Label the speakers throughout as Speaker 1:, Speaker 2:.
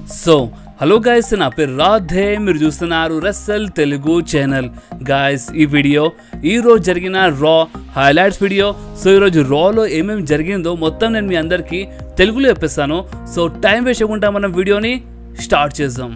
Speaker 1: so hello guys నా పేరు రాధే మీరు చూస్తున్నారు రస్సల్ తెలుగు ఛానల్ గాయస్ ఈ వీడియో ఈ రోజు జరిగిన రా హైలైట్స్ వీడియో సో ఈరోజు రాలో ఏమేమి జరిగిందో మొత్తం నేను మీ అందరికీ తెలుగులో చెప్పేస్తాను సో టైం వేస్ట్ చేయకుండా మనం వీడియోని స్టార్ట్ చేద్దాం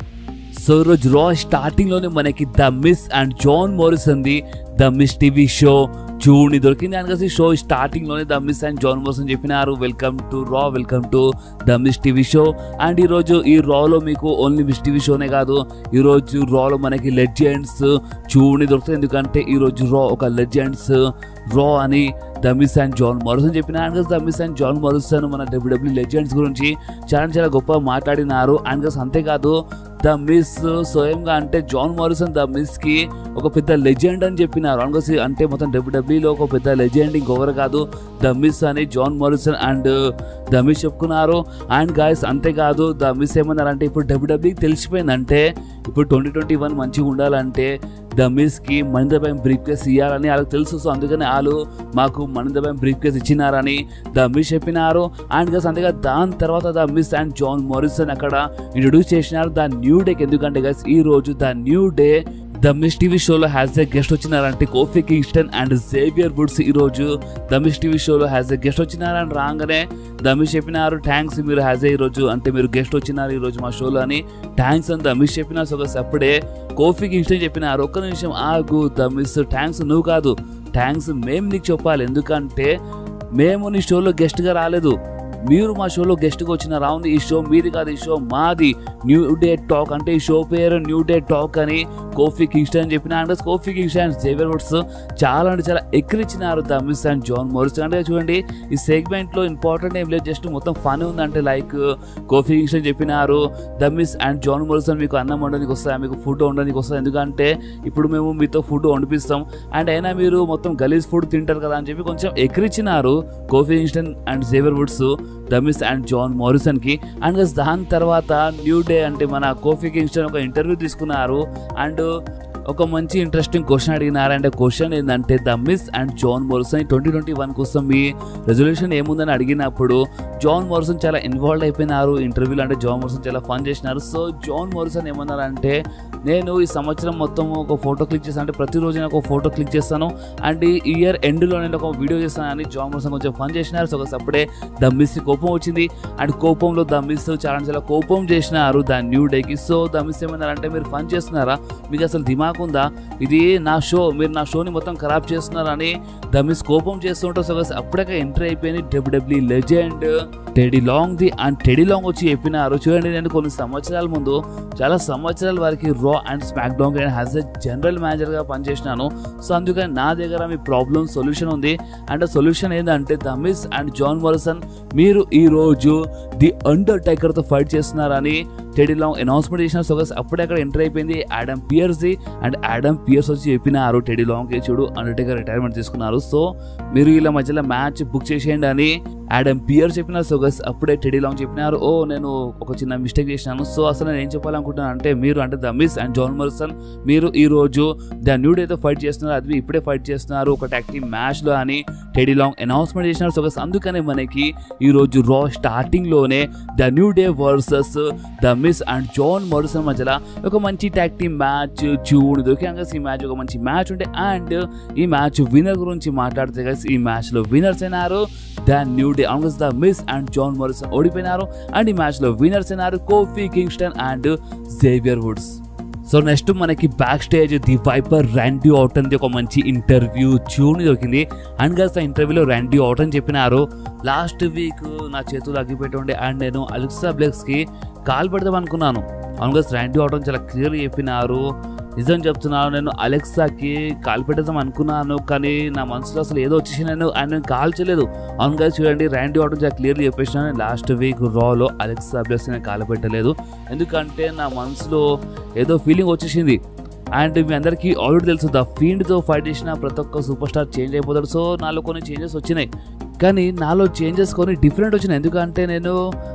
Speaker 1: సో ఈరోజు రా స్టార్టింగ్లోనే మనకి the Miz and John Morrison ఉంది ద మిస్ టీవీ షో చూడండి దొరికింది అని కలిసి షో స్టార్టింగ్లోనే the Miz and John Morrison అని చెప్పినారు welcome to Raw welcome to the Miz TV show and ఈరోజు ఈ రాలో మీకు ఓన్లీ మిస్ టీవీ షోనే కాదు ఈరోజు రాలో మనకి లెజెండ్స్ చూడండి దొరుకుతుంది ఎందుకంటే ఈరోజు రా ఒక లెజెండ్స్ రా అని the Miz and John Morrison చెప్పిన and the Miz and John Morrison మన డబ్ల్యూడబ్ల్యూ లెజెండ్స్ గురించి చాలా చాలా గొప్ప మాట్లాడినారు అండ్ అంతేకాదు ద మిస్ స్వయంగా అంటే జాన్ మారిసన్ ద మిస్ కి ఒక పెద్ద లెజెండ్ అని చెప్పినారు అండ్ అంటే మొత్తం డబ్ల్యూడబ్ల్యూలో ఒక పెద్ద లెజెండ్ ఇంకొకరు కాదు ద మిస్ అని John Morrison and the Miz చెప్పుకున్నారు అండ్ గాయస్ అంతేకాదు ద మిస్ ఏమన్నారంటే ఇప్పుడు డబ్ల్యూడబ్ల్యూకి తెలిసిపోయిందంటే ఇప్పుడు ట్వంటీ ట్వంటీ వన్ మంచిగా ఉండాలంటే ద మిస్కి మనింద భయం బ్రీఫ్ కేస్ ఇవ్వాలని వాళ్ళకి తెలుసు సో అందుకని వాళ్ళు మాకు మనింద భయం బ్రీఫ్ కేస్ ఇచ్చినారని ద మిస్ చెప్పినారు అండ్ గస్ అంతేగా దాని తర్వాత the Miz and John Morrison అక్కడ ఇంట్రొడ్యూస్ చేసినారు ద న్యూ డేకి ఎందుకంటే గస్ ఈ రోజు the New Day the Miz TV షోలో హ్యాస్ ఎ గెస్ట్ వచ్చినారంటే Kofi Kingston and Xavier Woods ఈ రోజు ద మిస్ టీవీ షోలో హ్యాస్ ఎ గెస్ట్ వచ్చినారని రాగానే ద మిస్ చెప్పినారు థ్యాంక్స్ మీరు హ్యాస్ ఏ ఈరోజు అంటే మీరు గెస్ట్ వచ్చినారు ఈరోజు మా షోలో అని థ్యాంక్స్ అని ద మిస్ చెప్పిన సో అప్పుడే కోఫీ కింగ్స్టన్ చెప్పినారు ఒక్క నిమిషం ఆగు ద మిస్ థ్యాంక్స్ నువ్వు కాదు థ్యాంక్స్ మేము నీకు చెప్పాలి ఎందుకంటే మేము నీ షోలో గెస్ట్గా రాలేదు మీరు మా షోలో గెస్ట్గా వచ్చిన రావుంది ఈ షో మీది కాదు ఈ షో మాది న్యూ డే టాక్ అంటే ఈ షో పేరు న్యూ డే టాక్ అని కోఫీ కింగ్స్టన్ అని చెప్పిన అంటే కోఫీ కింగ్స్టన్ జేవియర్ వుడ్స్ చాలా అంటే చాలా ఎక్కిరిచ్చినారు the Miz and John Morrison అంటే చూడండి ఈ సెగ్మెంట్లో ఇంపార్టెంట్ ఏం లేదు జస్ట్ మొత్తం ఫన్ ఉందంటే లైక్ కోఫీ కింగ్స్టన్ చెప్పినారు the Miz and John Morrison అని మీకు అన్నం వండడానికి వస్తుంది మీకు ఫుడ్ వండడానికి వస్తుంది ఎందుకంటే ఇప్పుడు మేము మీతో ఫుడ్ వండిపిస్తాం అండ్ అయినా మీరు మొత్తం గలీజ్ ఫుడ్ తింటారు కదా అని చెప్పి కొంచెం ఎక్కిరిచ్చినారు Kofi Kingston and Xavier Woods the Miz and John Morrison కి అండ్ దాని తర్వాత న్యూ డే అంటే మన కోఫీ కింగ్స్టన్ ఒక ఇంటర్వ్యూ తీసుకున్నారు అండ్ ఒక మంచి ఇంట్రెస్టింగ్ క్వశ్చన్ అడిగినారు అంటే క్వశ్చన్ ఏంటంటే the Miz and John Morrison twenty twenty one కోసం మీ రెజల్యూషన్ ఏముందని అడిగినప్పుడు జాన్ మోరిసన్ చాలా ఇన్వాల్వ్ అయిపోయినారు ఇంటర్వ్యూలో అంటే జాన్ మోరిసన్ చాలా ఫన్ చేసినారు సో జాన్ మోరిసన్ ఏమన్నారంటే నేను ఈ సంవత్సరం మొత్తం ఒక ఫోటో క్లిక్ చేస్తాను అంటే ప్రతిరోజు నేను ఒక ఫోటో క్లిక్ చేస్తాను అండ్ ఈ ఇయర్ ఎండ్లో నేను ఒక వీడియో చేస్తాను అని జాన్ మోరిసన్ కొంచెం ఫన్ చేసినారు సో అప్పుడే ద మిస్ కోపం వచ్చింది అండ్ కోపంలో ద మిస్ చాలా చాలా కోపం చేసినారు ద న్యూ డేకి సో ద మిస్ ఏమన్నారంటే మీరు ఫన్ చేస్తున్నారా మీకు అసలు దిమాగ్ ఉందా ఇది నా షో మీరు నా షోని మొత్తం ఖరాబ్ చేస్తున్నారని ద మిస్ కోపం చేస్తుంటే సో అప్పుడే ఎంట్రీ అయిపోయింది WW legend Teddy Long the and Teddy Long వచ్చి చెప్పినారు చూడండి నేను కొన్ని సంవత్సరాల ముందు చాలా సంవత్సరాల వరకు Raw and SmackDown as a general మేనేజర్గా పనిచేసినాను సో అందుకని నా దగ్గర మీ ప్రాబ్లమ్ సొల్యూషన్ ఉంది అండ్ సొల్యూషన్ ఏంటంటే the Miz and John Morrison మీరు ఈ రోజు ది అండర్ టైకర్తో ఫైట్ చేస్తున్నారని టెడీ లాంగ్ అనౌన్స్మెంట్ చేసిన సో అప్పుడే అక్కడ ఎంటర్ అయిపోయింది Adam Pearce and Adam Pearce వచ్చి చెప్పినారు టెడీ లాంగ్ చూడు అండర్టేకర్ రిటైర్మెంట్ తీసుకున్నారు సో మీరు ఇలా మధ్యలో మ్యాచ్ బుక్ చేసేయండి అని యాడమ్ పియర్ చెప్పిన సో గస్ అప్పుడే టెడీ లాంగ్ చెప్పినారు ఓ నేను ఒక చిన్న మిస్టేక్ చేసినాను సో అసలు నేను ఏం చెప్పాలనుకుంటున్నాను అంటే మీరు అంటే the Miz and John Morrison మీరు ఈ రోజు ద న్యూ డేతో ఫైట్ చేస్తున్నారు అది ఇప్పుడే ఫైట్ చేస్తున్నారు ఒక టాక్టివ్ మ్యాచ్లో అని టెడీ లాంగ్ అనౌన్స్మెంట్ చేసినారు సో గస్ అందుకనే మనకి ఈ రోజు రా స్టార్టింగ్లోనే the New Day versus the Miz and John Morrison మధ్యలో ఒక మంచి ట్యాక్ టీమ్ మ్యాచ్ చూడు దొరికాక ఈ మ్యాచ్ ఒక మంచి మ్యాచ్ ఉంటే అండ్ ఈ మ్యాచ్ విన్నర్ గురించి మాట్లాడితే గైస్ ఈ మ్యాచ్లో విన్నర్స్ అయినారు the New Day and guys the Miz and John Morrison ఓడిపోయినారు అండ్ ఈ మ్యాచ్లో విన్నర్స్ అయినారు Kofi Kingston and Xavier Woods so next మనకి backstage the Viper Randy ఆటన్ది ఒక మంచి ఇంటర్వ్యూ చూని దొరికింది అండ్ గస్ ఆ ఇంటర్వ్యూలో ర్యాండీ ఆటన్ చెప్పినారు లాస్ట్ వీక్ నా చేతులు అగ్గిపెట్టి ఉండే అండ్ నేను అలెక్సా బ్లెక్స్కి కాల్ పెడదాం అనుకున్నాను అవును గస్ ర్యాండీ ఆటన్ చాలా క్లియర్గా చెప్పినారు నిజం చెప్తున్నాను నేను అలెక్సాకి కాల్ పెట్టేద్దాం అనుకున్నాను కానీ నా మనసులో అసలు ఏదో వచ్చేసి నేను ఆయన నేను కాల్ చేయలేదు అవును కదా చూడండి ర్యాండీ ఆటో చాలా క్లియర్లీ చెప్పేసినాను లాస్ట్ వీక్ రాలో అలెక్సా అభ్యాస్ నేను కాల్ పెట్టలేదు ఎందుకంటే నా మనసులో ఏదో ఫీలింగ్ వచ్చేసింది అండ్ మీ అందరికీ ఆల్రెడీ తెలుసు ద ఫీల్డ్తో ఫైట్ చేసిన ప్రతి ఒక్క సూపర్ స్టార్ చేంజ్ అయిపోతాడు సో నాలో కొన్ని చేంజెస్ వచ్చినాయి కానీ నాలో చేంజెస్ కొన్ని డిఫరెంట్ వచ్చినాయి ఎందుకంటే నేను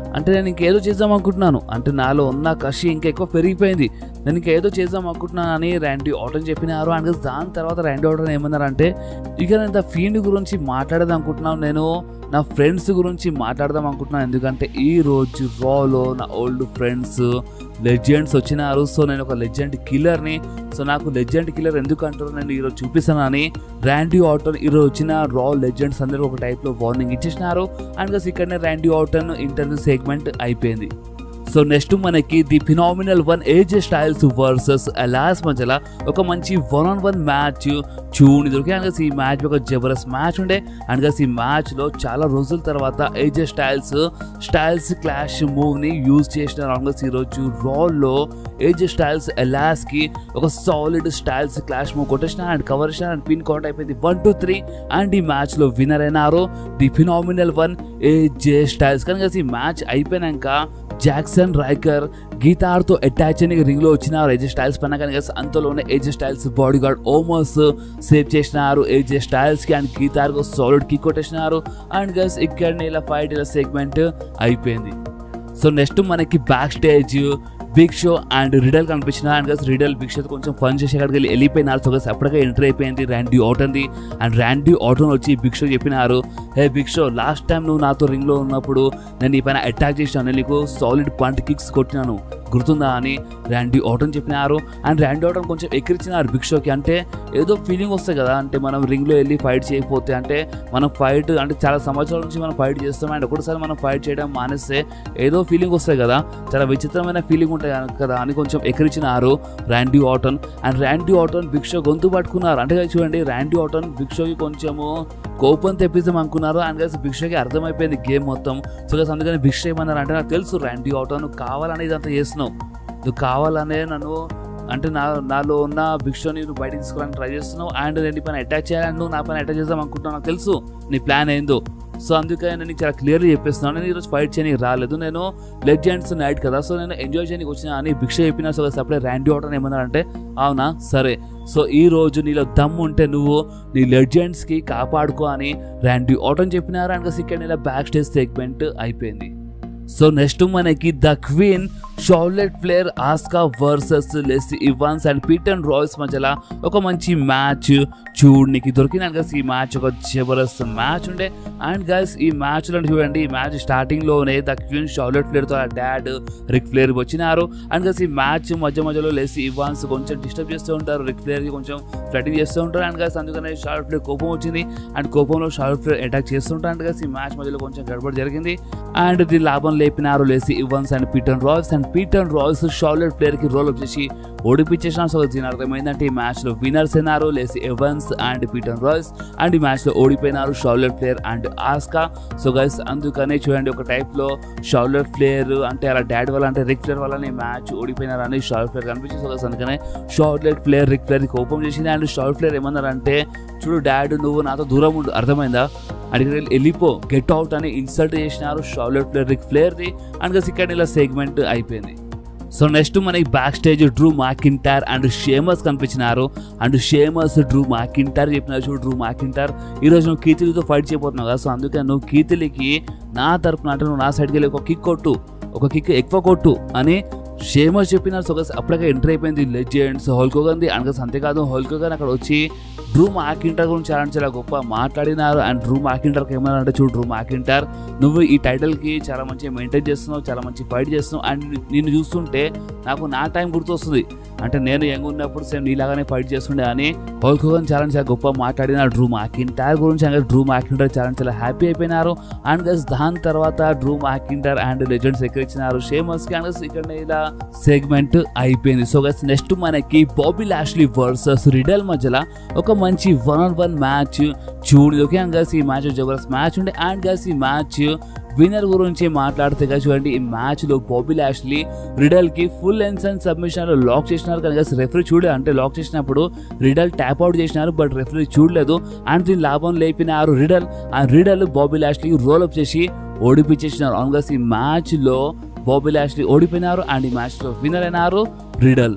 Speaker 1: అంటే నేను ఇంకేదో చేద్దాం అనుకుంటున్నాను అంటే నాలో ఉన్న కషి ఇంకా ఎక్కువ పెరిగిపోయింది నేను ఇంకేదో చేద్దాం అనుకుంటున్నాను అని ర్యాండీ ఆటన్ చెప్పినారు అండ్ దాని తర్వాత ర్యాండీ ఆటన్ ఏమన్నారంటే ఇక నేను ఫీల్డ్ గురించి మాట్లాడదాం అనుకుంటున్నాను నేను నా ఫ్రెండ్స్ గురించి మాట్లాడదాం అనుకుంటున్నాను ఎందుకంటే ఈ రోజు రాలో నా ఓల్డ్ ఫ్రెండ్స్ లెజెండ్స్ వచ్చినారు సో నేను ఒక లెజెండ్ కిల్లర్ని సో నాకు లెజెండ్ కిల్లర్ ఎందుకు అంటారు నేను ఈరోజు చూపిస్తానని ర్యాండీ ఆటన్ ఈరోజు వచ్చిన రా లెజెండ్స్ అందరూ ఒక టైప్లో వార్నింగ్ ఇచ్చేసినారు అండ్ ఇక్కడనే ర్యాండీ ఆటన్ ఇంటర్వ్యూ సెగ్మెంట్ అయిపోయింది సో నెక్స్ట్ మనకి the Phenomenal One AJ Styles versus అలాస్ మధ్యలో ఒక మంచి వన్ ఆన్ వన్ మ్యాచ్ చూని దొరికి అండ్ ఈ మ్యాచ్ ఒక జబరస్ మ్యాచ్ ఉండే అండ్ ఈ మ్యాచ్లో చాలా రోజుల తర్వాత ఏజ్ స్టైల్స్ స్టైల్స్ క్లాష్ మూవ్ని యూజ్ చేసిన అండ్ ఈరోజు రాల్లో ఏజ్ స్టైల్స్ అలాస్కి ఒక సాలిడ్ స్టైల్స్ క్లాష్ మూవ్ కొట్టేసిన అండ్ కవర్ చేసిన అండ్ పిన్ కౌంట్ అయిపోయింది వన్ టూ త్రీ అండ్ ఈ మ్యాచ్లో విన్నర్ అయినారు the Phenomenal One AJ Styles కనుక ఈ మ్యాచ్ అయిపోయినాక జాక్సన్ రైకర్ గీతార్తో అటాచ్ అని రింగ్ లో వచ్చిన ఏజే స్టైల్స్ పైన కానీ అంతలోనే AJ Styles bodyguard Omos save చేసినారు ఏజే స్టైల్స్ కి అండ్ గీతార్ కు సాలిడ్ కిక్ కొట్టేసినారు అండ్ గస్ ఇక్కడ ఇలా ఫైట్ ఇలా సెగ్మెంట్ అయిపోయింది సో నెక్స్ట్ మనకి backstage Big Show and Riddle కనిపించిన and guys Riddle Big Show కొంచెం ఫన్ చేసే కాడికి వెళ్ళి వెళ్ళిపోయినారు సో గస్ అప్పటికే ఎంటర్ అయిపోయింది ర్యాండీ ఆటన్ది అండ్ ర్యాండీ ఆటోన్ వచ్చి బిగ్ షో చెప్పినారు hey Big Show last time నువ్వు నాతో రింగ్లో ఉన్నప్పుడు నేను నీ పైన అటాక్ చేసినాను నేను నీకు సాలిడ్ పంట్ కిక్స్ కొట్టినాను గుర్తుందా అని ర్యాండీ ఆటన్ చెప్పినారు అండ్ ర్యాండీ ఆటన్ కొంచెం ఎక్కిరించినారు బిగ్ షోకి అంటే ఏదో ఫీలింగ్ వస్తాయి కదా అంటే మనం రింగ్లో వెళ్ళి ఫైట్ చేయకపోతే అంటే మనం ఫైట్ అంటే చాలా సంవత్సరాల నుంచి మనం ఫైట్ చేస్తాం అండ్ ఒకటిసారి మనం ఫైట్ చేయడం మానేస్తే ఏదో ఫీలింగ్ వస్తాయి కదా చాలా విచిత్రమైన ఫీలింగ్ ఉంటాయి కదా అని కొంచెం ఎక్కిరించినారు Randy Orton and Randy Orton Big Show గొంతు పట్టుకున్నారు అంటే చూడండి ర్యాండీ ఆటన్ బిగ్ షోకి కొంచెము కోపం తెప్పిద్దాం అనుకున్నారు అండ్ కలిసి బిగ్ షోకి అర్థమైపోయింది గేమ్ మొత్తం సో కలిసి అందుకని బిగ్ షో ఏమన్నారు అంటే నాకు తెలుసు ర్యాండీ ఆటన్ నువ్వు కావాలని ఇదంతా చేస్తున్నావు నువ్వు కావాలనే నన్ను అంటే నా నాలో ఉన్న బిగ్ షోని నువ్వు బయటకు తీసుకోవాలని ట్రై చేస్తున్నావు అండ్ నేను నీ పైన అటాక్ చేయాలని నువ్వు నా పైన అటాక్ చేద్దాం అనుకుంటున్నావు నాకు తెలుసు నీ ప్లాన్ ఏందో సో అందుకని నేను నీకు చాలా క్లియర్లీ చెప్పేస్తున్నాను నేను ఈరోజు ఫైట్ చేయడానికి రాలేదు నేను లెజెండ్స్ నైట్ కదా సో నేను ఎంజాయ్ చేయడానికి వచ్చిన అని భిక్ష చెప్పినా సో సపరేట్ ర్యాండీ ఆటన్ ఏమన్నారంటే అవునా సరే సో ఈ రోజు నీలో దమ్ము ఉంటే నువ్వు నీ లెజెండ్స్కి కాపాడుకో అని ర్యాండీ ఆటన్ చెప్పినారు అండ్ ఇక్కడ ఇలా బ్యాక్ స్టేజ్ సెగ్మెంట్ అయిపోయింది సో నెక్స్ట్ మనకి the Queen Charlotte Flair Asuka versus Lacey Evans and Peyton Royce మధ్యలో ఒక మంచి మ్యాచ్ చూడనికి దొరికిన గస్ ఈ మ్యాచ్ ఒక జబర్దస్త్ మ్యాచ్ ఉండే అండ్ గస్ ఈ మ్యాచ్ లో చూడండి ఈ మ్యాచ్ స్టార్టింగ్ లోనే ద క్వీన్ షార్లెట్ ఫ్లేర్ తో డాడ్ రిక్ ఫ్లేర్ వచ్చినారు అండ్ గస్ ఈ మ్యాచ్ మధ్య మధ్యలో లెస్ ఇవాన్స్ కొంచెం డిస్టర్బ్ చేస్తూ ఉంటారు రిక్ ఫ్లేర్ కి కొంచెం ఫ్లటింగ్ చేస్తూ ఉంటారు అండ్ గస్ అందుకనే షార్లెట్ ఫ్లేర్ కోపం వచ్చింది అండ్ కోపంలో షార్లెట్ ఫ్లేర్ అటాక్ చేస్తుంటారు అండ్ గస్ ఈ మ్యాచ్ మధ్యలో కొంచెం గడబడి జరిగింది అండ్ దీని లాభం లేపినారు Lacey Evans and Peyton Royce and Peyton Royce Charlotte Flair కి రోల్ అప్ చేసి ఓడిపించేసిన సో దీని అర్థమైందంటే ఈ మ్యాచ్ లో విన్నర్స్ అయినారు Lacey Evans and Peyton Royce and ఈ మ్యాచ్ లో ఓడిపోయినారు Charlotte Flair and Asuka so guys అందుకనే చూడండి ఒక టైప్ లో షార్లెట్ ప్లేయర్ అంటే అలా డాడ్ వల్ల అంటే రిక్ ప్లేయర్ వల్ల ఈ మ్యాచ్ ఓడిపోయినారని షార్లెట్ ప్లేయర్ కనిపించింది సో గైస్ అందుకనే షార్లెట్ ప్లేయర్ రిక్ ప్లేయర్ కోపం చేసింది అండ్ షార్లెట్ ప్లేయర్ ఏమన్నారంటే చూడు డాడ్ నువ్వు నాతో దూరం ఉండు అర్థమైందా అడిగి వెళ్ళిపో గెట్ అవుట్ అని ఇన్సల్ట్ చేసినారు షార్లెట్ ప్లేయర్ రిక్ ప్లేయర్ది అండ్ ఇక్కడ ఇలా సెగ్మెంట్ అయిపోయింది సో నెక్స్ట్ మనకి backstage Drew McIntyre and Sheamus కనిపించినారు అండ్ షేమస్ డ్రూ మాకింటార్ చెప్పినారు చూడు డ్రూ మాకింటార్ ఈరోజు నువ్వు కీతిలితో ఫైట్ చేయబోతున్నావు కదా సో అందుకని నువ్వు కీతిలికి నా తరపున అంటే నువ్వు నా సైడ్కి వెళ్ళి ఒక కిక్ కొట్టు ఒక కిక్ ఎక్కువ కొట్టు అని షేమస్ చెప్పినారు సో అప్పటికే ఎంటర్ అయిపోయింది లెజెండ్స్ హోల్కోగంది అండ్ అంతేకాదు హోల్కోగన్ అక్కడ వచ్చి డ్రూ మాకింటర్ గురించి చాలా చాలా గొప్ప మాట్లాడినారు అండ్ డ్రూ మాకింటర్కి ఏమన్నా అంటే చూడు డ్రూ మాకింటర్ నువ్వు ఈ టైటిల్కి చాలా మంచిగా మెయింటైన్ చేస్తున్నావు చాలా మంచి ఫైట్ చేస్తున్నావు అండ్ నిన్ను చూస్తుంటే నాకు నా టైం గుర్తొస్తుంది అంటే నేను యంగ్ ఉన్నప్పుడు సేమ్ నీలాగానే ఫైట్ చేస్తుండే అని హోల్కోగన్ చాలా చాలా గొప్ప మాట్లాడిన డ్రూ మాకింటర్ గురించి అంటే డ్రూ మాకింటర్ చాలా చాలా హ్యాపీ అయిపోయినారు అండ్ గస్ దాని తర్వాత డ్రూ మాకింటర్ అండ్ లెజెండ్స్ ఎక్కడిచ్చినారు షేమస్కి అండ్ ఇక్కడ ఇలా సెగ్మెంట్ అయిపోయింది సో గస్ నెక్స్ట్ మనకి బాబీ లాష్లీ వర్సెస్ రిడల్ మధ్యలో ఒక మంచి వన్ ఆన్ వన్ మ్యాచ్ చూడు ఓకే అండ్ గస్ ఈ మ్యాచ్ జబర్దస్త్ మ్యాచ్ ఉండే అండ్ గస్ ఈ మ్యాచ్ విన్నర్ గురించి మాట్లాడితే కదా చూడండి ఈ మ్యాచ్ లో బాబీ లాష్లీ రిడల్ కి ఫుల్ ఎన్స్ అండ్ సబ్మిషన్ లో లాక్ చేసినారు కానీ రెఫరీ చూడలేదు అంటే లాక్ చేసినప్పుడు రిడల్ ట్యాప్ అవుట్ చేసినారు బట్ రెఫరీ చూడలేదు అండ్ దీని లాభం లేపినారు రిడల్ ఆ Riddle Bobby Lashley roll up చేసి ఓడిపించేసినారు అవును ఈ మ్యాచ్ లో బాబీ లాష్లీ ఓడిపోయినారు అండ్ ఈ మ్యాచ్ లో విన్నర్ అయినారు రిడల్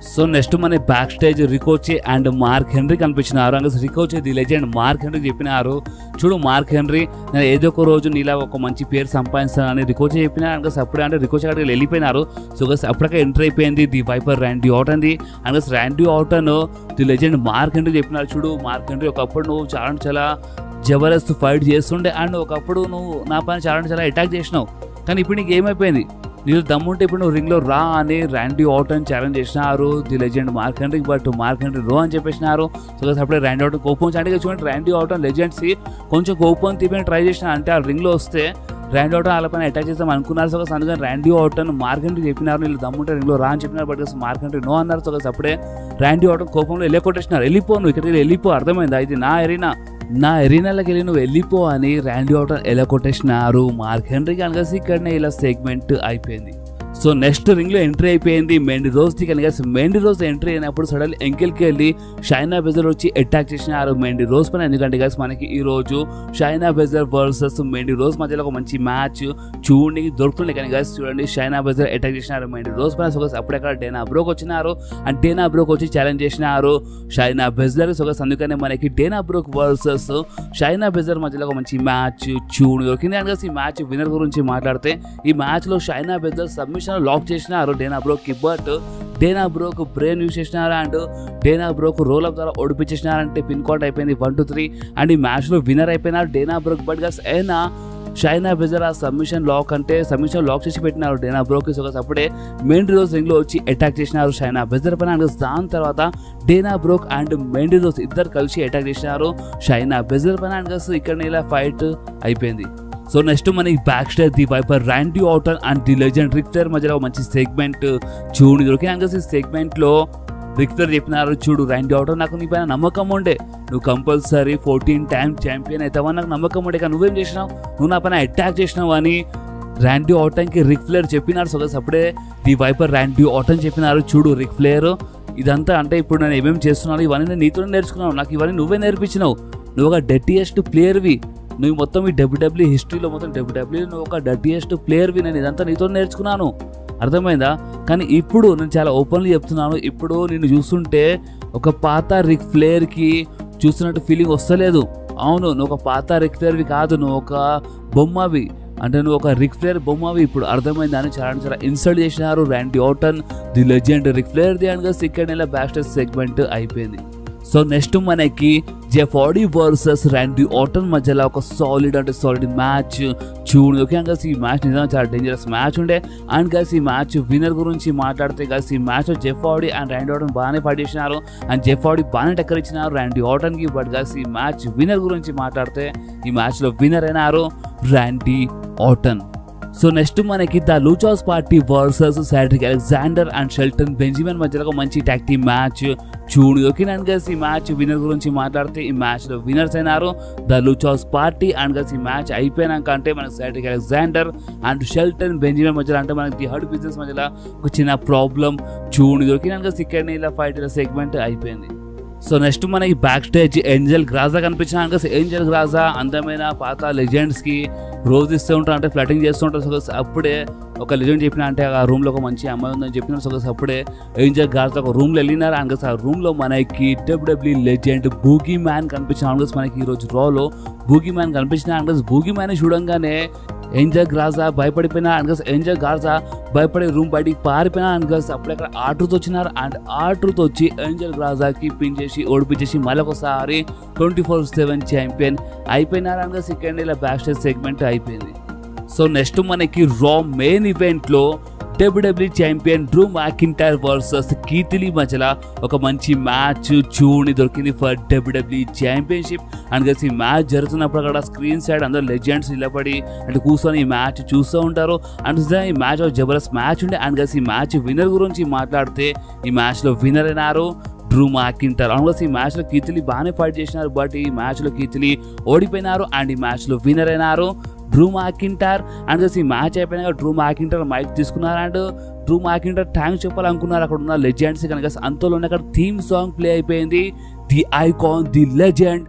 Speaker 1: సో నెక్స్ట్ మన backstage Ricochet and Mark Henry కనిపించినారు and Ricochet the legend Mark Henry చెప్పినారు చూడు మార్క్ హెన్రీ నేను ఏదో ఒక రోజు నీలా ఒక మంచి పేరు సంపాదిస్తానని రికోచే చెప్పిన అండ్ అప్పుడే అంటే రికోచే అక్కడికి వెళ్ళిపోయినారు సో గస్ అప్పటికే ఎంటర్ అయిపోయింది the Viper Randy Orton the and guys Randy Orton the legend Mark Henry చెప్పినారు చూడు మార్క్ హెన్రీ ఒకప్పుడు నువ్వు చాలా అంటే చాలా జబర్దస్త్ ఫైట్ చేస్తుండే అండ్ ఒకప్పుడు నువ్వు నా పైన చాలా అంటే చాలా అటాక్ చేసినావు కానీ ఇప్పుడు నీకు ఏమైపోయింది నీళ్ళు దమ్ముంటే ఇప్పుడు నువ్వు రింగ్లో రా అని ర్యాండీ ఆటన్ ఛాలెంజ్ చేసినారు the legend Mark Henry but Mark Henry రో అని చెప్పేసినారు సో అప్పుడే ర్యాండీ ఆటన్ కోపం వచ్చి అంటే చూడండి ర్యాండీ ఆటన్ లెజెండ్స్ కొంచెం కోపం తీపని ట్రై చేసిన అంటే ఆ రింగ్లో వస్తే ర్యాండీ ఆటన్ వాళ్ళ పైన అటాక్ చేస్తాం అనుకున్నారు సో అందుకని ర్యాండీ ఆటన్ మార్క్ హెన్రీ చెప్పినారు నీళ్ళు దమ్ముంటే రింగ్లో రా అని చెప్పినారు బట్ మార్క్ హెన్రీ నో అన్నారు సో అప్పుడే ర్యాండీ ఆటన్ కోపంలో వెళ్ళి కొట్టేసినారు వెళ్ళిపో నువ్వు ఇక్కడికి వెళ్ళిపో అర్థమైంది అయితే నా ఎరీనా నా ఎరీనాలోకి వెళ్ళి నువ్వు వెళ్ళిపో అని ర్యాండీ ఆటన్ ఎలా కొట్టేసినారు మార్క్ హెన్రీ కనుక ఇక్కడనే ఇలా సెగ్మెంట్ అయిపోయింది సో నెక్స్ట్ రింగ్ లో ఎంట్రీ అయిపోయింది మెండి రోజ్ ది కనుక మెండి రోజ్ ఎంట్రీ అయినప్పుడు సడన్ ఎంకిల్కి వెళ్ళి షైనా బెజర్ వచ్చి అటాక్ చేసినారు మెండి రోజ్ పైన ఎందుకంటే గైస్ మనకి ఈ రోజు Shayna Baszler versus Mandy Rose మధ్యలో ఒక మంచి మ్యాచ్ చూడండి దొరుకుతుంది కానీ గైస్ చూడండి షైనా బెజర్ అటాక్ చేసినారు మెండి రోజ్ పైన సో అప్పుడెక్కడ డేనా బ్రోక్ వచ్చినారు అండ్ డేనా బ్రోక్ వచ్చి ఛాలెంజ్ చేసినారు షైనా బెజర్ సో అందుకనే మనకి Dana Brooke versus Shayna Baszler మధ్యలో ఒక మంచి మ్యాచ్ చూడు దొరికింది అండ్ ఈ మ్యాచ్ విన్నర్ గురించి మాట్లాడితే ఈ మ్యాచ్ లో షైనా బెజర్ సబ్మిషన్ లాక్ చేసినారు Dana Brooke but Dana Brooke brain use చేసినారు and Dana Brooke roll up ద్వారా ఓడిపించేసినారంటే పిన్ కౌంట్ అయిపోయింది వన్ టూ త్రీ అండ్ ఈ మ్యాచ్ లో విన్నర్ అయిపోయినారు డేనా బ్రోక్ బట్ గస్ అయినా షైనా బెజర్ ఆ సబ్మిషన్ లాక్ అంటే సబ్మిషన్ లాక్ చేసి పెట్టినారు డేనా బ్రోకి సో అప్పుడే మెయిన్ రోజ్ రింగ్ లో వచ్చి అటాక్ చేసినారు షైనా బెజర్ పైన అండ్ దాని తర్వాత డేనా బ్రోక్ అండ్ మెయిన్ రోజ్ ఇద్దరు కలిసి అటాక్ చేసినారు షైనా బెజర్ పైన అండ్ ఇక్కడ ఇలా ఫైట్ అయిపోయింది సో నెక్స్ట్ మనకి backstage the Viper Randy Orton and the legend రిక్టర్ మధ్యలో ఒక మంచి సెగ్మెంట్ చూడు దొరికి అండ్ ఈ సెగ్మెంట్ లో రిక్టర్ చెప్పినారు చూడు ర్యాండీ ఆటన్ నాకు నీ పైన నమ్మకం ఉండే నువ్వు కంపల్సరీ ఫోర్టీన్ టైమ్ ఛాంపియన్ అవుతావని నాకు నమ్మకం ఉండే కానీ నువ్వేం చేసినావు నువ్వు నా పైన అటాక్ చేసినావు అని ర్యాండీ ఆటన్కి రిక్ ఫ్లేర్ చెప్పినారు సో అప్పుడే ది వైపర్ ర్యాండీ ఆటన్ చెప్పినారు చూడు రిక్ ఫ్లేర్ ఇదంతా అంటే ఇప్పుడు నేను ఏమేమి చేస్తున్నాను ఇవన్నీ నేను నీతోనే నేర్చుకున్నావు నాకు ఇవన్నీ నువ్వే నేర్పించినావు నువ్వు ఒక డెట్టియెస్ట్ ప్లేయర్వి నువ్వు మొత్తం ఈ డబ్ల్యూడబ్ల్యూ హిస్టరీలో మొత్తం డబ్ల్యూడబ్ల్యూ నువ్వు ఒక డర్టీయెస్ట్ ప్లేయర్వి నేను ఇదంతా నీతో నేర్చుకున్నాను అర్థమైందా కానీ ఇప్పుడు నేను చాలా ఓపెన్లీ చెప్తున్నాను ఇప్పుడు నిన్ను చూస్తుంటే ఒక పాత రిక్ ఫ్లేయర్కి చూస్తున్నట్టు ఫీలింగ్ వస్తలేదు అవును నువ్వు ఒక పాత రిక్ ఫ్లేయర్వి కాదు నువ్వు ఒక బొమ్మవి అంటే నువ్వు ఒక రిక్ ఫ్లేయర్ బొమ్మవి ఇప్పుడు అర్థమైంది అని చాలా చాలా ఇన్సల్ట్ చేసినారు Randy Orton the legend Ric Flair the and second నెల బ్యాక్ స్టేజ్ సెగ్మెంట్ అయిపోయింది సో నెక్స్ట్ మనకి జెఫాడీ వర్సెస్ ర్యాండీ ఆటన్ మధ్యలో ఒక సాలిడ్ అంటే సాలిడ్ మ్యాచ్ చూడు ఓకే గస్ ఈ మ్యాచ్ నిజంగా చాలా డేంజరస్ మ్యాచ్ ఉండే అండ్ గస్ ఈ మ్యాచ్ విన్నర్ గురించి మాట్లాడితే గస్ ఈ match Jeff Hardy and Randy Orton బాగానే ఫైట్ చేసినారు అండ్ జెఫాడీ బాగానే టక్కర్ ఇచ్చినారు ర్యాండీ ఆటన్కి బట్ గస్ ఈ మ్యాచ్ విన్నర్ గురించి మాట్లాడితే ఈ మ్యాచ్లో విన్నర్ అయినారు ర్యాండీ ఆటన్ సో నెక్స్ట్ మనకి the Luchas party versus Cedric Alexander and Shelton Benjamin మధ్యలో ఒక మంచి టాక్ టీమ్ మ్యాచ్ చూడు ఓకే అండ్ గస్ ఈ మ్యాచ్ విన్నర్ గురించి మాట్లాడితే ఈ మ్యాచ్ లో విన్నర్స్ అయినారు the Luchas party and guys ఈ మ్యాచ్ అయిపోయినాక అంటే మనకి Cedric Alexander and Shelton Benjamin మధ్యలో అంటే మనకి ది హర్డ్ బిజినెస్ మధ్యలో ఒక చిన్న ప్రాబ్లం చూడు ఓకే అండ్ గస్ ఇక్కడ ఇలా ఫైట్ సెగ్మెంట్ అయిపోయింది సో నెక్స్ట్ మనకి బ్యాక్ స్టేజ్ ఏంజల్ గ్రాజా కనిపించిన ఏంజల్ గ్రాజా అందమైన పాత లెజెండ్స్ కి రోజు ఇస్తూ ఉంటారు అంటే ఫ్లటింగ్ చేస్తూ ఉంటారు సో అప్పుడే ఒక లెజెండ్ చెప్పిన అంటే ఆ రూమ్ లో ఒక మంచి అమ్మాయి ఉందని చెప్పిన సో అప్పుడే ఏంజల్ గ్రాజా ఒక రూమ్ లో వెళ్ళినారు అండ్ ఆ రూమ్ లో మనకి డబ్ల్యూడబ్ల్యూ లెజెండ్ బూగీ మ్యాన్ కనిపించిన అండ్ మనకి ఈ రోజు రాలో బూగీ మ్యాన్ కనిపించిన అండ్ బూగీ మ్యాన్ చూడంగానే ఏంజల్ గ్రాజా భయపడిపోయినా అండ్ ఏంజల్ గ్రాజా భయపడి రూమ్ బయటికి పారిపోయినా అండ్ అప్పుడు అక్కడ ఆర్డర్తో వచ్చినారు అండ్ ఆర్డర్తో వచ్చి ఏంజల్ గ్రాజాకి పిన్ చేసి ఓడిపించేసి మళ్ళీ ఒకసారి ట్వంటీ ఫోర్ సెవెన్ ఛాంపియన్ అయిపోయినారు అండ్ సెకండ్ ఇలా బ్యాక్ స్టేజ్ సెగ్మెంట్ అయిపోయింది సో నెక్స్ట్ మనకి రా మెయిన్ ఈవెంట్లో W W champion Drew McIntyre versus Keith Lee మధ్యలో ఒక మంచి మ్యాచ్ చూని దొరికింది ఫర్ డబ్ల్యూడబ్ల్యూ ఛాంపియన్షిప్ అండ్ కలిసి ఈ మ్యాచ్ జరుగుతున్నప్పుడు అక్కడ స్క్రీన్ సైడ్ అందరూ లెజెండ్స్ నిలబడి అంటే కూర్చొని ఈ మ్యాచ్ చూస్తూ ఉంటారు అండ్ నిజంగా ఈ మ్యాచ్ ఒక జబర్దస్త్ మ్యాచ్ ఉండే అండ్ కలిసి ఈ మ్యాచ్ విన్నర్ గురించి మాట్లాడితే ఈ మ్యాచ్లో విన్నర్ అయినారు డ్రూ మాకింటారు అవును ఈ మ్యాచ్లో కీర్తిలి బాగానే ఫైట్ చేసినారు బట్ ఈ మ్యాచ్లో కీర్తిలి ఓడిపోయినారు అండ్ ఈ మ్యాచ్లో విన్నర్ అయినారు డ్రూ మాకింటార్ అండ్ ఈ మ్యాచ్ అయిపోయినాక డ్రూ మాకింటార్ మైక్ తీసుకున్నారు అండ్ డ్రూ మాకింటార్ థ్యాంక్స్ చెప్పాలనుకున్నారు అక్కడ ఉన్న లెజెండ్స్ కనుక అంతలోనే అక్కడ థీమ్ సాంగ్ ప్లే అయిపోయింది the icon the legend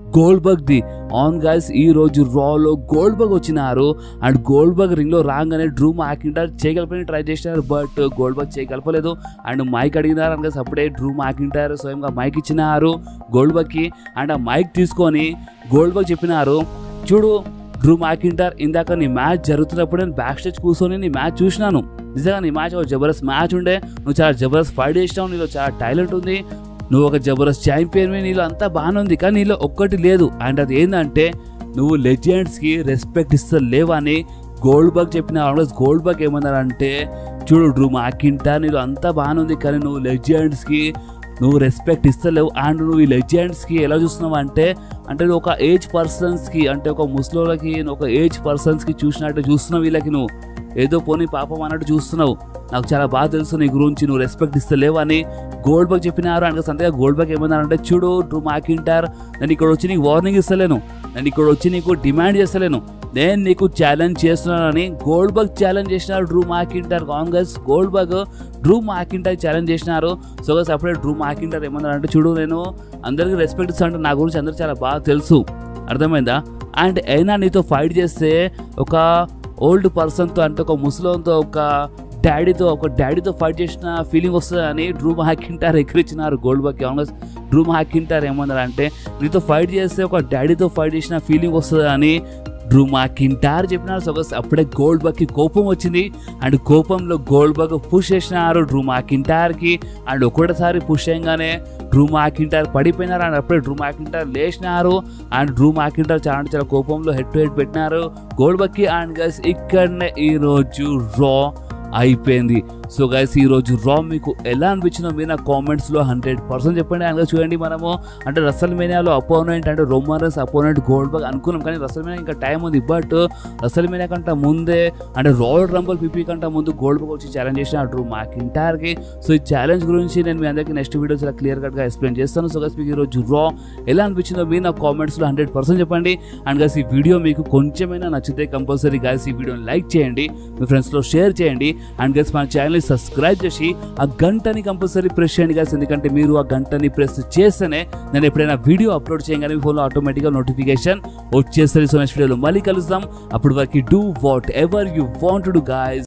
Speaker 1: Goldberg the ఆన్ గైస్ ఈ రోజు రాలో గోల్డ్ బగ్ వచ్చినారు అండ్ గోల్డ్ బగ్ రింగ్ లో రాగానే డ్రూ మాకింటార్ చేయగలపని ట్రై చేసినారు బట్ గోల్డ్ బగ్ చేయగలపలేదు అండ్ మైక్ అడిగినారు అనగా అప్పుడే డ్రూ మాకింటార్ స్వయంగా మైక్ ఇచ్చినారు గోల్డ్ బగ్ కి అండ్ ఆ మైక్ తీసుకొని గోల్డ్ బగ్ చెప్పినారు చూడు డ్రూ మాకింటార్ ఇందాక నీ మ్యాచ్ జరుగుతున్నప్పుడు నేను బ్యాక్ స్టేజ్ కూర్చొని నీ మ్యాచ్ చూసినాను నిజంగా నీ మ్యాచ్ ఒక జబర్దస్త్ మ్యాచ్ ఉండే నువ్వు చాలా జబర్దస్త్ ఫైట్ చేసినావు నీలో చాలా టాలెంట్ ఉంది నువ్వు ఒక జబర్దస్త్ ఛాంపియన్ నీలో అంతా బాగానే ఉంది కానీ నీలో ఒక్కటి లేదు అండ్ అది ఏంటంటే నువ్వు లెజెండ్స్కి రెస్పెక్ట్ ఇస్తలేవు అని గోల్డ్ బగ్ చెప్పిన ఆల్మోస్ట్ గోల్డ్ బగ్ ఏమన్నారంటే చూడు డ్రూ మాకింటా నీలో అంతా బాగానే ఉంది కానీ నువ్వు లెజెండ్స్కి నువ్వు రెస్పెక్ట్ ఇస్తలేవు అండ్ నువ్వు ఈ లెజెండ్స్కి ఎలా చూస్తున్నావు అంటే అంటే నువ్వు ఒక ఏజ్ పర్సన్స్కి అంటే ఒక ముస్లింలకి నువ్వు ఒక ఏజ్ పర్సన్స్కి చూసినట్టు చూస్తున్నావు వీళ్ళకి నువ్వు ఏదో పోనీ పాపం అన్నట్టు చూస్తున్నావు నాకు చాలా బాగా తెలుసు నీ గురించి నువ్వు రెస్పెక్ట్ ఇస్తలేవు అని గోల్డ్ బగ్ చెప్పినారు అనగా సంతగా గోల్డ్ బగ్ ఏమన్నారంటే చూడు డ్రూ మాకింటార్ నేను ఇక్కడ వచ్చి నీకు వార్నింగ్ ఇస్తలేను నేను ఇక్కడ వచ్చి నీకు డిమాండ్ చేస్తలేను నేను నీకు ఛాలెంజ్ చేస్తున్నానని గోల్డ్ బగ్ ఛాలెంజ్ చేసినారు డ్రూ మాకింటార్ కాంగ్రెస్ Goldberg Drew McIntyre challenge చేసినారు సో గస్ అప్పుడే డ్రూ మాకింటార్ ఏమన్నారంటే చూడు నేను అందరికీ రెస్పెక్ట్ ఇస్తాను నా గురించి అందరూ చాలా బాగా తెలుసు అర్థమైందా అండ్ అయినా నీతో ఫైట్ చేస్తే ఒక ఓల్డ్ పర్సన్తో అంటే ఒక ముసలంతో ఒక డాడీతో ఒక డాడీతో ఫైట్ చేసిన ఫీలింగ్ వస్తుందని డ్రూ హాకింటార్ ఎక్కిరించినారు Goldberg almost Drew McIntyre ఏమన్నారు అంటే నీతో ఫైట్ చేస్తే ఒక డాడీతో ఫైట్ చేసిన ఫీలింగ్ వస్తుంది అని డ్రూ మాకింటార్ చెప్పినారు సో అప్పుడే గోల్డ్ బగ్కి కోపం వచ్చింది అండ్ కోపంలో గోల్డ్ బగ్ పుష్ చేసినారు డ్రూ మాకింటార్కి అండ్ ఒకటేసారి పుష్ చేయగానే డ్రూ మాకింటార్ పడిపోయినారు అండ్ అప్పుడే డ్రూ మాకింటార్ లేచినారు అండ్ డ్రూ మాకింటార్ చాలా అంటే చాలా కోపంలో హెడ్ టు హెడ్ పెట్టినారు గోల్డ్ బగ్కి అండ్ గైస్ ఇక్కడనే ఈరోజు రా అయిపోయింది సో గైస్ ఈ రోజు రా మీకు ఎలా అనిపించిందో మీరు నా కామెంట్స్లో హండ్రెడ్ పర్సెంట్ చెప్పండి అనగా చూడండి మనము అంటే రసల్ మేనియాలో అపోనెంట్ అంటే రోమరస్ అపోనెంట్ గోల్డ్ బగ్ అనుకున్నాం కానీ రసల్ మేనియా ఇంకా టైం ఉంది బట్ రసల్ మేనియా కంటే ముందే అంటే రాయల్ రంబల్ పీపీ కంటే ముందు గోల్డ్ బగ్ వచ్చి ఛాలెంజ్ చేసిన డ్రూ మాక్ ఇంటైర్కి సో ఈ ఛాలెంజ్ గురించి నేను మీ అందరికీ నెక్స్ట్ వీడియోస్ ఇలా క్లియర్ కట్గా ఎక్స్ప్లెయిన్ చేస్తాను సో గైస్ మీకు ఈరోజు రా ఎలా అనిపించిందో మీరు నా కామెంట్స్లో హండ్రెడ్ పర్సెంట్ చెప్పండి అండ్ గైస్ ఈ వీడియో మీకు కొంచెమైనా నచ్చితే కంపల్సరీ గైస్ ఈ వీడియోని లైక్ చేయండి మీ ఫ్రెండ్స్లో షేర్ చేయండి అండ్ గైస్ మన ఛానల్ని సబ్స్క్రైబ్ చేసి ఆ గంటని కంపల్సరీ ప్రెస్ చేయండి గైస్ ఎందుకంటే మీరు ఆ గంటని ప్రెస్ చేస్తేనే నేను ఎప్పుడైనా వీడియో అప్లోడ్ చేయగానే మీ ఫోన్లో ఆటోమేటిక్గా నోటిఫికేషన్ వచ్చేస్తుంది సో నెక్స్ట్ వీడియోలో మళ్ళీ కలుద్దాం అప్పటి వరకు do whatever you want to guys